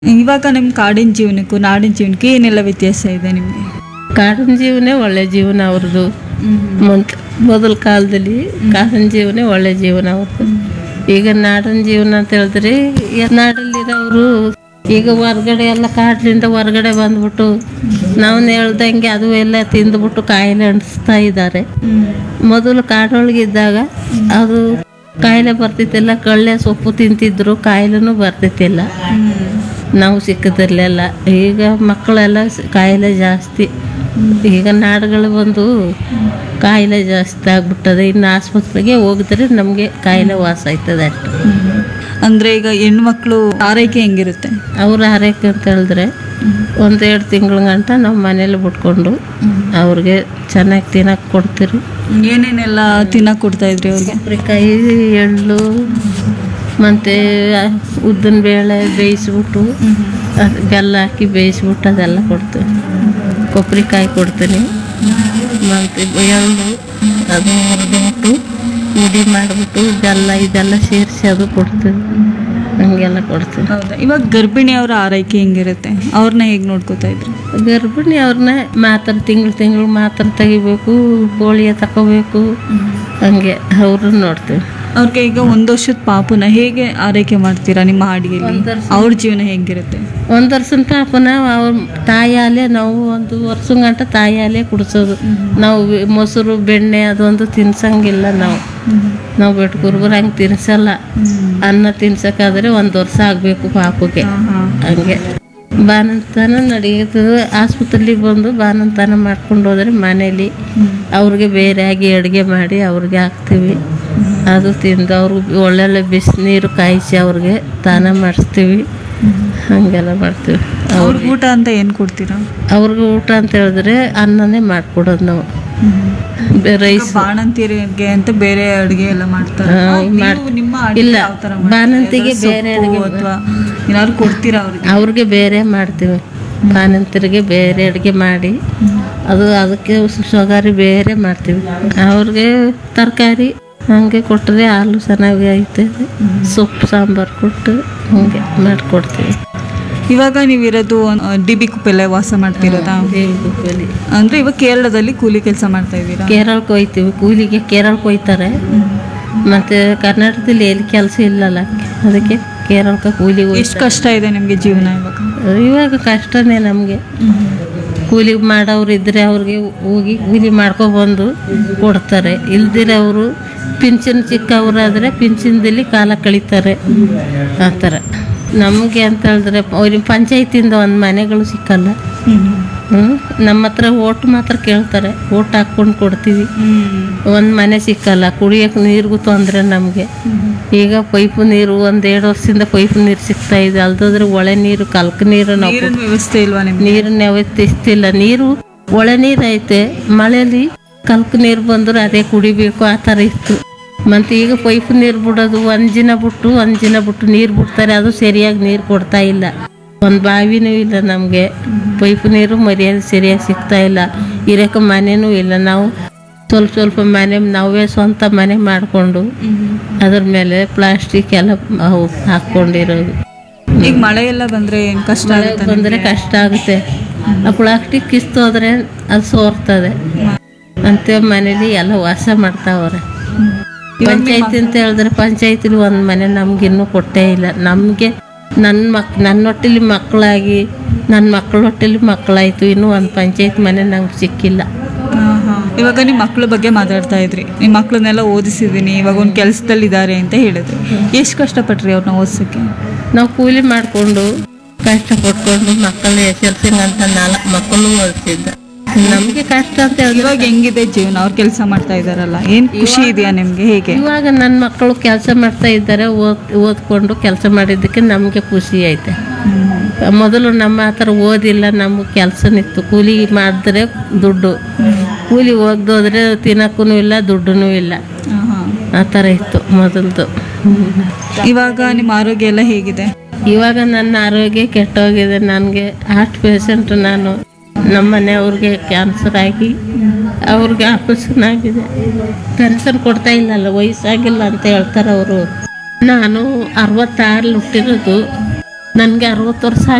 ಇವಾಗ ನಿಮ್ಮ ಕಾಡಿನ ಜೀವನಕ್ಕೂ ನಾಡಿನ ಜೀವನಕ್ಕೂ ಏನೆಲ್ಲ ವ್ಯತ್ಯಾಸ ಇದೆ ನಿಮಗೆ ಕಾಡಿನ ಜೀವನೇ ಒಳ್ಳೆ ಜೀವನ ಅವ್ರದ್ದು ಮೊದ್ ಮೊದಲ ಕಾಲದಲ್ಲಿ ಕಾಡಿನ ಜೀವನೇ ಒಳ್ಳೆ ಜೀವನ ಅವ್ರದ್ದು ಈಗ ನಾಡಿನ ಜೀವನ ಅಂತ ಹೇಳಿದ್ರೆ ಈ ನಾಡಲ್ಲಿರೋರು ಈಗ ಹೊರ್ಗಡೆ ಎಲ್ಲ ಕಾಡಿನಿಂದ ಹೊರ್ಗಡೆ ಬಂದ್ಬಿಟ್ಟು ನಾವು ಹೇಳ್ದಂಗೆ ಅದು ಎಲ್ಲ ತಿಂದ್ಬಿಟ್ಟು ಕಾಯಿಲೆ ಅಂಟಿಸ್ತಾ ಇದ್ದಾರೆ ಮೊದಲು ಕಾಡೊಳಗಿದ್ದಾಗ ಅದು ಕಾಯಿಲೆ ಬರ್ತಿತ್ತಿಲ್ಲ ಕಳ್ಳೆ ಸೊಪ್ಪು ತಿಂತಿದ್ರು ಕಾಯಿಲೆನೂ ಬರ್ತಿತ್ತಿಲ್ಲ ನಾವು ಸಿಕ್ಕದಿರಲಿಲ್ಲ ಈಗ ಮಕ್ಕಳೆಲ್ಲ ಸ್- ಕಾಯಿಲೆ ಜಾಸ್ತಿ ಈಗ ನಾಡುಗಳು ಬಂದು ಕಾಯಿಲೆ ಜಾಸ್ತಿ ಆಗ್ಬಿಟ್ಟದೆ ಇನ್ನು ಆಸ್ಪತ್ರೆಗೆ ಹೋಗಿದ್ರೆ ನಮಗೆ ಕಾಯಿಲೆ ವಾಸ ಆಯ್ತದೆ ಅಷ್ಟು ಅಂದ್ರೆ ಈಗ ಹೆಣ್ಮಕ್ಳು ಆರೈಕೆ ಹೆಂಗಿರುತ್ತೆ ಅವ್ರ ಆರೈಕೆ ಅಂತ ಹೇಳಿದ್ರೆ ಒಂದೆರಡು ತಿಂಗಳ ಗಂಟ ನಾವು ಮನೇಲಿ ಬಿಟ್ಕೊಂಡು ಅವ್ರಿಗೆ ಚೆನ್ನಾಗಿ ತಿನ್ನಕ್ಕೆ ಕೊಡ್ತೀರಿ ಏನೇನೆಲ್ಲ ತಿನ್ನಕ್ ಕೊಡ್ತಾ ಇದ್ರಿ ಅವ್ರಿಗೆ ಕೊಬ್ಬರಿಕಾಯಿ ಎಳ್ಳು ಮತ್ತು ಉದ್ದಿನ ಬೇಳೆ ಬೇಯಿಸ್ಬಿಟ್ಟು ಅದು ಬೆಲ್ಲ ಹಾಕಿ ಬೇಯಿಸ್ಬಿಟ್ಟು ಅದೆಲ್ಲ ಕೊಡ್ತೀವಿ ಕೊಬ್ಬರಿಕಾಯಿ ಕೊಡ್ತೀನಿ ಮತ್ತು ಎಳ್ಳು ಅದು ಹುರಿದ್ಬಿಟ್ಟು ಮುಡಿ ಮಾಡಿಬಿಟ್ಟು ಬೆಲ್ಲ ಇದೆಲ್ಲ ಸೇರಿಸಿ ಅದು ಕೊಡ್ತೀವಿ ಹಂಗೆಲ್ಲ ಕೊಡ್ತೀವಿ ಹೌದಾ ಇವಾಗ ಗರ್ಭಿಣಿಯವರ ಆರೈಕೆ ಹೆಂಗಿರುತ್ತೆ ಅವ್ರನ್ನ ಹೇಗೆ ನೋಡ್ಕೋತಾ ಇದ್ರಿ ಗರ್ಭಿಣಿ ಅವ್ರನ್ನ ಮಾತ್ರ ತಿಂಗಳು ತಿಂಗಳು ಮಾತ್ರ ತೆಗಿಬೇಕು ಪೋಳಿಯೋ ತಗೋಬೇಕು ಹಂಗೆ ಅವ್ರನ್ನ ನೋಡ್ತೀವಿ ಅವ್ರಿಗೆ ಈಗ ಒಂದು ವರ್ಷದ ಪಾಪುನ ಹೇಗೆ ಆರೈಕೆ ಮಾಡ್ತೀರಾ ನಿಮ್ಮ ಹಾಡಿಗೆಯಲ್ಲಿ ಒಂದ್ ವರ್ಷ. ಅವ್ರ ಜೀವನ ಹೇಗಿರುತ್ತೆ ಒಂದು ವರ್ಷದ ಪಾಪನ ಅವ್ರ ತಾಯಿ ಹಾಲೇ ನಾವು ಒಂದು ವರ್ಷ ಗಂಟ ತಾಯಿ ಹಾಲೇ ಕುಡಿಸೋದು ನಾವು ವಿ- ಮೊಸರು ಬೆಣ್ಣೆ ಅದೊಂದು ತಿನ್ಸಂಗಿಲ್ಲ ನಾವು ನಾವು ಬೆಟ್ಕುರ್ಬರ್ ಹಂಗೆ ತಿನ್ಸಲ್ಲ ಅನ್ನ ತಿನ್ಸಕ್ಕಾದ್ರೆ ಒಂದು ವರ್ಷ ಆಗಬೇಕು ಪಾಪುಗೆ ಹಂಗೆ ಬಾನಂತನ ನಡೆಯುತ್ತದೆ ಆಸ್ಪತ್ರೆಗೆ ಬಂದು ಬಾನಂತನ ಮಾಡ್ಕೊಂಡು ಹೋದ್ರೆ ಮನೇಲಿ ಅವ್ರಿಗೆ ಬೇರೆಯಾಗಿ ಅಡುಗೆ ಮಾಡಿ ಅವ್ರಿಗೆ ಹಾಕ್ತೀವಿ ಅದು ತಿಂದು ಅವ್ರಿಗೆ ಒಳ್ಳೊಳ್ಳೆ ಬಿಸಿನೀರು ಕಾಯಿಸಿ ಅವ್ರಿಗೆ ಸ್ನಾನ ಮಾಡಿಸ್ತೀವಿ ಹಾಗೆಲ್ಲ ಮಾಡ್ತೀವಿ ಅವ್ರಿಗೆ ಊಟ ಅಂತ ಏನು ಕೊಡ್ತೀರಾ ಅವ್ರಿಗೆ ಊಟ ಅಂತ ಹೇಳಿದ್ರೆ ಅನ್ನನೇ ಮಾಡ್ಕೊಡೋದು ನಾವು ರೈಸ್ ಬಾಣಂತಿಯರಿಗೆ ಅಂತ ಬೇರೆ ಅಡುಗೆ ಎಲ್ಲ ಮಾಡ್ತಾರೆ ಹಾ, ನೀವು ಮಾಡ್- ನಿಮ್ಮ ಅಡ್ಗೆ ಇಲ್ಲ, ಯಾವ ಥರ ಮಾಡ್ತೀರಾ? ಬಾಣಂತಿಗೆ ಯಾವ್ದಾದ್ರು ಬೇರೆ ಸೊಪ್ಪು ಅಡ್ಗೆ ಅಥವಾ ಏನಾದ್ರು ಕೊಡ್ತೀರಾ ಅವ್ರಿಗೆ ಅವ್ರಿಗೆ ಬೇರೆ ಮಾಡ್ತೀವಿ ಬಾಣಂತರಿಗೆ ಬೇರೆ ಅಡುಗೆ ಮಾಡಿ ಅದು ಅದಕ್ಕೆ ಸೊಗಾರಿ ಬೇರೆ ಮಾಡ್ತೀವಿ ಅವ್ರಿಗೆ ತರಕಾರಿ ಹಂಗೆ ಕೊಟ್ಟರೆ ಹಾಲು ಚೆನ್ನಾಗಿ ಐತೆ ಸೊಪ್ಪು ಸಾಂಬಾರು ಕೊಟ್ಟು ಹಂಗೆ ಮಾಡಿಕೊಡ್ತೀವಿ ಇವಾಗ ನೀವಿರೋದು ಡಿಬಿ ಕುಪ್ಪೆಲ್ಲ ವಾಸ ಮಾಡ್ತಿರೋದಾ ದೇವಿಗುಪ್ಪಲ್ಲಿ ಅಂದ್ರೆ ಇವಾಗ ಕೇರಳದಲ್ಲಿ ಕೂಲಿ ಕೆಲಸ ಮಾಡ್ತಾ ಇದ್ದೀರಾ ಕೇರಳಕ್ಕೆ ಹೋಯ್ತೀವಿ ಕೂಲಿಗೆ ಕೇರಳಕ್ಕೆ ಹೋಯ್ತಾರೆ ಮತ್ತು ಕರ್ನಾಟಕದಲ್ಲಿ ಎಲ್ಲಿ ಕೆಲಸ ಇಲ್ಲಲ್ಲ ಅದಕ್ಕೆ ಕೇರಳಕ್ಕೆ ಕೂಲಿಗೆ ಹೋಯ್ತಾರೆ ಎಷ್ಟು ಕಷ್ಟ ಇದೆ ನಿಮಗೆ ಜೀವನ ಇವಾಗ ಇವಾಗ ಕಷ್ಟನೇ ನಮಗೆ ಕೂಲಿ ಮಾಡೋರು ಇದ್ದರೆ ಅವ್ರಿಗೆ ಹೋಗಿ ಕೂಲಿ ಮಾಡ್ಕೊಬಂದು ಕೊಡ್ತಾರೆ ಇಲ್ದಿರ ಅವರು ಪಿಂಚನ್ ಚಿಕ್ಕವರಾದರೆ ಪಿಂಚನ್ದಲ್ಲಿ ಕಾಲ ಕಳೀತಾರೆ ಆ ಥರ ನಮಗೆ ಅಂತ ಹೇಳಿದ್ರೆ ಅವ್ರಿಗೆ ಪಂಚಾಯತಿಂದ ಒಂದು ಮನೆಗಳು ಸಿಕ್ಕಲ್ಲ ಹ್ಞೂ ನಮ್ಮ ಹತ್ರ ಓಟ್ ಮಾತ್ರ ಕೇಳ್ತಾರೆ ಓಟ್ ಹಾಕ್ಕೊಂಡು ಕೊಡ್ತೀವಿ ಒಂದು ಮನೆ ಸಿಕ್ಕಲ್ಲ ಕುಡಿಯೋಕೆ ನೀರಿಗೂ ತೊಂದರೆ ನಮಗೆ ಈಗ ಪೈಪು ನೀರು ಒಂದು ಎರಡು ವರ್ಷದಿಂದ ಪೈಪು ನೀರು ಸಿಗ್ತಾ ಇದೆ ಅಲ್ದೋದ್ರೆ ಒಳೆ ನೀರು ಕಲ್ಕ ನೀರು ನಾವು ನೀರಿನ ವ್ಯವಸ್ಥೆ ಇಲ್ವಾ ನಿಮ್ಗೆ ನೀರನ್ನ ಯಾವತ್ತಿಸ್ತಿಲ್ಲ ನೀರು ಒಳೆ ನೀರು ಐತೆ ಮಳೆಯಲ್ಲಿ ಕಲ್ಕ ನೀರು ಬಂದ್ರೆ ಅದೇ ಕುಡಿಬೇಕು ಆ ಥರ ಇತ್ತು ಮತ್ತು ಈಗ ಪೈಪ್ ನೀರು ಬಿಡೋದು ಒಂದಿನ ಬಿಟ್ಟು ಒಂದಿನ ಬಿಟ್ಟು ನೀರು ಬಿಡ್ತಾರೆ ಅದು ಸರಿಯಾಗಿ ನೀರು ಕೊಡ್ತಾ ಇಲ್ಲ ಒಂದು ಬಾವಿನೂ ಇಲ್ಲ ನಮಗೆ ಪೈಪ್ ನೀರು ಮರ್ಯಾದೆ ಸರಿಯಾಗಿ ಸಿಗ್ತಾ ಇಲ್ಲ ಇರೋಕೆ ಮನೆನೂ ಇಲ್ಲ ನಾವು ಸ್ವಲ್ಪ ಸ್ವಲ್ಪ ಮನೆ ನಾವೇ ಸ್ವಂತ ಮನೆ ಮಾಡಿಕೊಂಡು ಅದ್ರ ಮೇಲೆ ಪ್ಲಾಸ್ಟಿಕ್ ಎಲ್ಲ ಅವು ಹಾಕ್ಕೊಂಡಿರೋದು ಈಗ ಮಳೆ ಎಲ್ಲ ಬಂದ್ರೆ ಏನ್ ಕಷ್ಟ ಮಳೆ ಆಗುತ್ತೆ ಬಂದರೆ ಕಷ್ಟ ಆಗುತ್ತೆ ಆ ಪ್ಲಾಸ್ಟಿಕ್ ಕಿಸ್ತು ಹೋದ್ರೆ ಅದು ಸೋರ್ತದೆ ಅಂತ ಮನೇಲಿ ಎಲ್ಲ ವಾಸ ಮಾಡ್ತಾವ್ರೆ ಪಂಚಾಯತಿ ಅಂತ ಹೇಳಿದ್ರೆ ಪಂಚಾಯತಿಲಿ ಒಂದು ಮನೆ ನಮ್ಗೆ ಇನ್ನೂ ಕೊಟ್ಟೇ ಇಲ್ಲ ನಮಗೆ ನನ್ನ ಮಕ್ ನನ್ನ ಹೊಟ್ಟೆಲಿ ಮಕ್ಕಳಾಗಿ ನನ್ನ ಮಕ್ಕಳ ಹೊಟ್ಟೆಲಿ ಮಕ್ಕಳಾಯ್ತು ಇನ್ನೂ ಒಂದು ಪಂಚಾಯತ್ ಮನೆ ನಂಗೆ ಸಿಕ್ಕಿಲ್ಲ ಹಾ, ಹಾ. ಇವಾಗ ನಿಮ್ಮ ಮಕ್ಳ ಬಗ್ಗೆ ಮಾತಾಡ್ತಾ ಇದ್ರಿ ನಿಮ್ಮ ಮಕ್ಳನ್ನೆಲ್ಲ ಓದಿಸಿದೀನಿ ಇವಾಗ ಒಂದು ಕೆಲಸದಲ್ಲಿ ಇದ್ದಾರೆ ಅಂತ ಹೇಳಿದ್ರಿ ಎಷ್ಟು ಕಷ್ಟಪಟ್ರಿ ಅವ್ರನ್ನ ಓದಿಸಕ್ಕೆ ನಾವು ಕೂಲಿ ಮಾಡಿಕೊಂಡು ಕಷ್ಟಪಟ್ಕೊಂಡು ಮಕ್ಕಳು ಎಸ್ ಎಲ್ ಅಂತ ನಾಲ್ಕು ಮಕ್ಕಳು ಓದಿಸಿದ್ದ ನಮಗೆ ಕಷ್ಟ ಅಂತ ಹೇಳಿದ್ರೆ ಇವಾಗ ಹೆಂಗಿದೆ ಜೀವನ ಅವ್ರು ಕೆಲಸ ಮಾಡ್ತಾ ಇದಾರಲ್ಲ ಏನ್ ಖುಷಿ ಇದೆಯಾ ನಿಮ್ಗೆ ಹೇಗೆ ಇವಾಗ ನನ್ನ ಮಕ್ಕಳು ಕೆಲಸ ಮಾಡ್ತಾ ಇದ್ದಾರೆ ಓದ್ ಓದ್ಕೊಂಡು ಕೆಲಸ ಮಾಡಿದ್ದಕ್ಕೆ ನಮಗೆ ಖುಷಿ ಐತೆ ಮೊದಲು ನಮ್ಮ ಆ ಥರ ಓದಿಲ್ಲ ನಮಗೆ ಕೆಲಸ ನಿತ್ತು ಕೂಲಿ ಮಾಡಿದ್ರೆ ದುಡ್ಡು ಕೂಲಿ ಹೋಗ್ದೋದ್ರೆ ತಿನ್ನಕ್ಕೂ ಇಲ್ಲ ದುಡ್ಡು ಇಲ್ಲ ಹಾ, ಹಾ. ಆ ಥರ ಇತ್ತು ಮೊದಲದು ಇವಾಗ ನಿಮ್ಮ ಆರೋಗ್ಯ ಎಲ್ಲ ಹೇಗಿದೆ ಇವಾಗ ನನ್ನ ಆರೋಗ್ಯ ಕೆಟ್ಟೋಗಿದೆ ನನಗೆ ಹಾರ್ಟ್ ಪೇಷಂಟ್ ನಾನು ನಮ್ಮ ಮನೆಯವ್ರಿಗೆ ಕ್ಯಾನ್ಸರ್ ಆಗಿ ಅವ್ರಿಗೆ ಆಪರೇಷನ್ ಆಗಿದೆ ಪೆನ್ಷನ್ ಕೊಡ್ತಾ ಇಲ್ಲಲ್ಲ ವಯಸ್ಸಾಗಿಲ್ಲ ಅಂತ ಹೇಳ್ತಾರೆ ಅವರು ನಾನು ಅರವತ್ತಾರು ಹುಟ್ಟಿರೋದು ನನಗೆ ಅರವತ್ತು ವರ್ಷ